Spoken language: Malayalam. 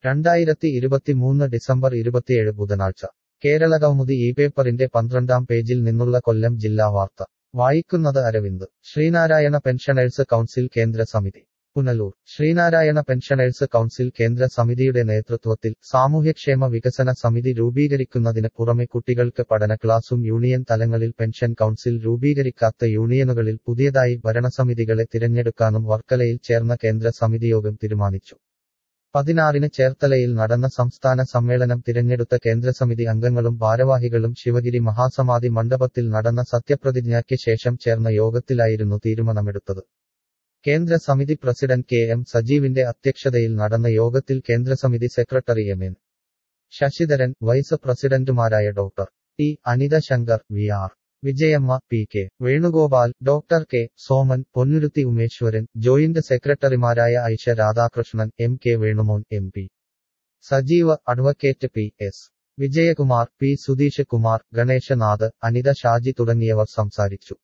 രണ്ടായിരത്തി ഇരുപത്തിമൂന്ന് ഡിസംബർ ഇരുപത്തിയേഴ് ബുധനാഴ്ച കേരളകൗമുദി ഈ പേപ്പറിന്റെ പന്ത്രണ്ടാം പേജിൽ നിന്നുള്ള കൊല്ലം ജില്ലാ വാർത്ത വായിക്കുന്നത് അരവിന്ദ് ശ്രീനാരായണ പെൻഷനേഴ്സ് കൗൺസിൽ കേന്ദ്ര സമിതി പുനലൂർ ശ്രീനാരായണ പെൻഷനേഴ്സ് കൗൺസിൽ കേന്ദ്ര സമിതിയുടെ നേതൃത്വത്തിൽ സാമൂഹ്യക്ഷേമ വികസന സമിതി രൂപീകരിക്കുന്നതിന് പുറമെ കുട്ടികൾക്ക് പഠന ക്ലാസും യൂണിയൻ തലങ്ങളിൽ പെൻഷൻ കൗൺസിൽ രൂപീകരിക്കാത്ത യൂണിയനുകളിൽ പുതിയതായി ഭരണസമിതികളെ തിരഞ്ഞെടുക്കാനും വർക്കലയിൽ ചേർന്ന കേന്ദ്ര സമിതിയോഗം തീരുമാനിച്ചു പതിനാറിന് ചേർത്തലയിൽ നടന്ന സംസ്ഥാന സമ്മേളനം തിരഞ്ഞെടുത്ത കേന്ദ്രസമിതി അംഗങ്ങളും ഭാരവാഹികളും ശിവഗിരി മഹാസമാധി മണ്ഡപത്തിൽ നടന്ന സത്യപ്രതിജ്ഞയ്ക്ക് ശേഷം ചേർന്ന യോഗത്തിലായിരുന്നു തീരുമാനമെടുത്തത് കേന്ദ്ര സമിതി പ്രസിഡന്റ് കെ എം സജീവിന്റെ അധ്യക്ഷതയിൽ നടന്ന യോഗത്തിൽ കേന്ദ്രസമിതി secretary M N Sasidharan vice പ്രസിഡന്റുമാരായ doctor T Anitha Shankar V R Vijayamma P K Venugopal doctor K Soman Ponnuruthy Umeshwaran joint സെക്രട്ടറിമാരായ Aisha Radhakrishnan M K Venumon M P Sajeeva advocate P S Vijayakumar P Sudheesh Kumar Ganeshanath Anitha Shaji തുടങ്ങിയവർ സംസാരിച്ചു